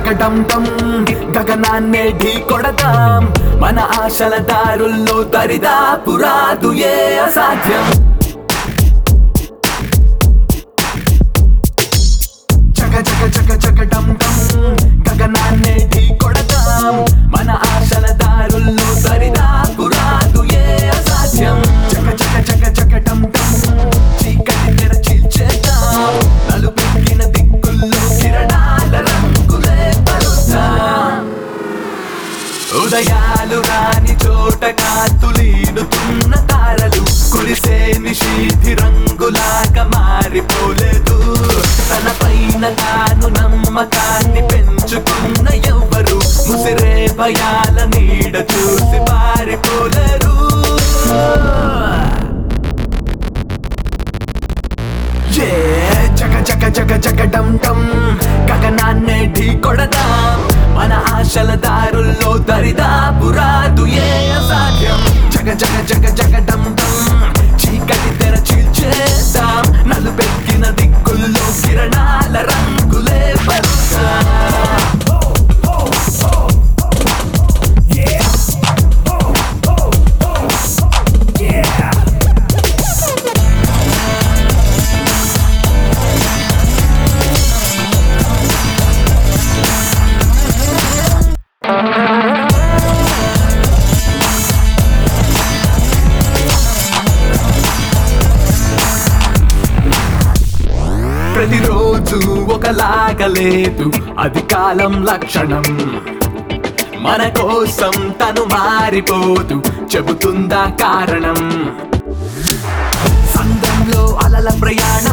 చకడం టం గగనాన్నే ఢీ కొడతాం మన ఆశల దారుల్లో దరిదాపు రాదు ఏ అసాధ్యం చక చక చక చకడం టం గగనాన్నే ఢీ కొడతాం మన ఆశల దారుల్లో దరిదాపు రాదు ఏ అసాధ్యం చక చక చక చకటం టం చీకటి తెర చీల్చేద్దాం నలుపెక్కిన దిక్కుల్లో కిరణాల రంగులే పరుద్దాం ఉదయాలు రాని చోట కాతులీనుతున్న తారలు కురిసే నిషీధి రంగులాగా మారిపోలేదు తన పైన తాను నమ్మకాన్ని పెంచుకున్న ఎవ్వరు ముసిరే భయాల నీడ చూసి పారిపోలేరు ఏ జగ జగ జగ జగ డం డం గగనాన్నే ఢీ కొడదాం మన ఆశల దారుల్లో దరిదాపు రాదు ఏ అసాధ్యం జగ జగ జగ జగ డం డం చీకటి తెర చీల్చేద్దాం నలుపెక్కిన దిక్కుల్లో కిరణాల రంగులే పరుద్దాం ప్రతిరోజు ఒకలాగా లేదు అది కాలం లక్షణం మన కోసం తను మారిపోతూ చెబుతుందా కారణం సంఘంలో అలల ప్రయాణం